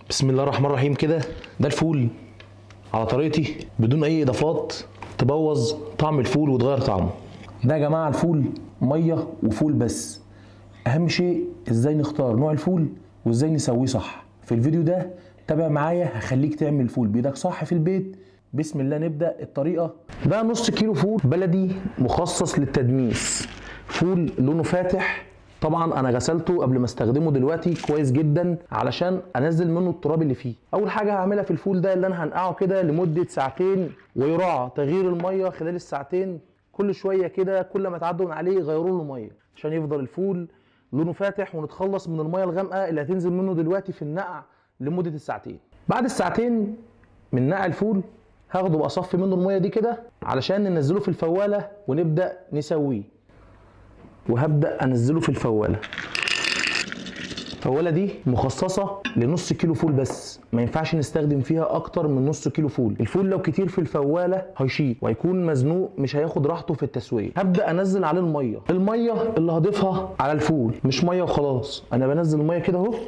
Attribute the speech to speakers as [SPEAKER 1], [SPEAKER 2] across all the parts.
[SPEAKER 1] بسم الله الرحمن الرحيم كده ده الفول على طريقتي بدون اي اضافات تبوظ طعم الفول وتغير طعمه ده يا جماعه الفول ميه وفول بس اهم شيء ازاي نختار نوع الفول وازاي نسويه صح في الفيديو ده تابع معايا هخليك تعمل فول بايدك صح في البيت بسم الله نبدا الطريقه ده نص كيلو فول بلدي مخصص للتدميس فول لونه فاتح طبعا انا غسلته قبل ما استخدمه دلوقتي كويس جدا علشان انزل منه التراب اللي فيه اول حاجه هعملها في الفول ده اللي انا هنقعه كده لمده ساعتين ويراعى تغيير الميه خلال الساعتين كل شويه كده كل ما تعدوا من عليه يغيروا له الميه عشان يفضل الفول لونه فاتح ونتخلص من الميه الغامقه اللي هتنزل منه دلوقتي في النقع لمده الساعتين بعد الساعتين من نقع الفول هاخده بقى اصفي منه الميه دي كده علشان ننزله في الفواله ونبدا نسويه وهبدا انزله في الفواله الفواله دي مخصصه لنص كيلو فول بس ما ينفعش نستخدم فيها اكتر من نص كيلو فول الفول لو كتير في الفواله هيشيط وهيكون مزنوق مش هياخد راحته في التسويه هبدا انزل عليه الميه الميه اللي هضيفها على الفول مش ميه وخلاص انا بنزل الميه كده اهو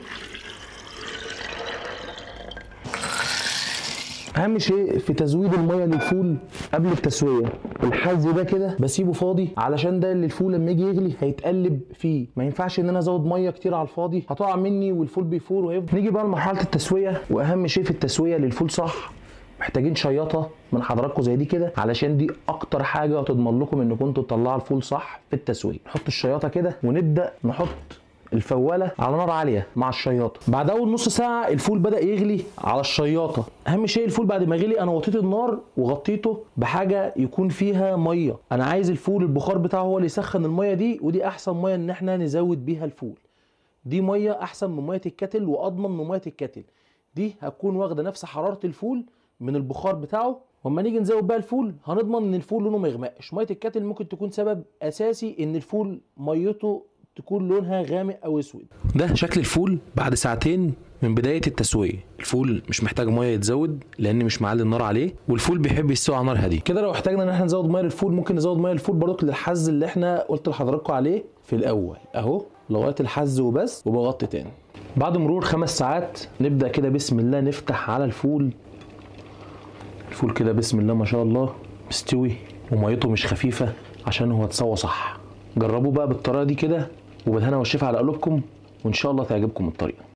[SPEAKER 1] اهم شيء في تزويد الميه للفول قبل التسويه الحز ده كده بسيبه فاضي علشان ده اللي الفول لما يجي يغلي هيتقلب فيه ما ينفعش ان انا ازود ميه كتير على الفاضي هتقع مني والفول بيفور وهيفضل نيجي بقى لمرحله التسويه واهم شيء في التسويه للفول صح محتاجين شياطه من حضراتكم زي دي كده علشان دي اكتر حاجه هتضمن لكم انكم انتوا تطلعوا الفول صح في التسويه نحط الشياطه كده ونبدا نحط الفواله على نار عاليه مع الشياطه بعد اول نص ساعه الفول بدا يغلي على الشياطه اهم شيء الفول بعد ما غلي انا وطيت النار وغطيته بحاجه يكون فيها ميه انا عايز الفول البخار بتاعه هو اللي يسخن الميه دي ودي احسن ميه ان احنا نزود بيها الفول دي ميه احسن من ميه الكتل واضمن من ميه الكتل دي هتكون واخده نفس حراره الفول من البخار بتاعه واما نيجي نزود بقى الفول هنضمن ان الفول لونه ما يغمقش ميه الكتل ممكن تكون سبب اساسي ان الفول ميته تكون لونها غامق او اسود ده شكل الفول بعد ساعتين من بدايه التسويه الفول مش محتاج ميه يتزود لان مش معلي النار عليه والفول بيحب يستوي على نار هاديه كده لو احتاجنا ان احنا نزود ميه للفول ممكن نزود ميه للفول برضك للحز اللي احنا قلت لحضراتكم عليه في الاول اهو لغايه الحز وبس وبغطي تاني بعد مرور خمس ساعات نبدا كده بسم الله نفتح على الفول الفول كده بسم الله ما شاء الله مستوي وميته مش خفيفه عشان هو اتسوى صح جربوا بقى بالطريقه دي كده وبالهنا والشفا على قلوبكم وان شاء الله تعجبكم الطريقه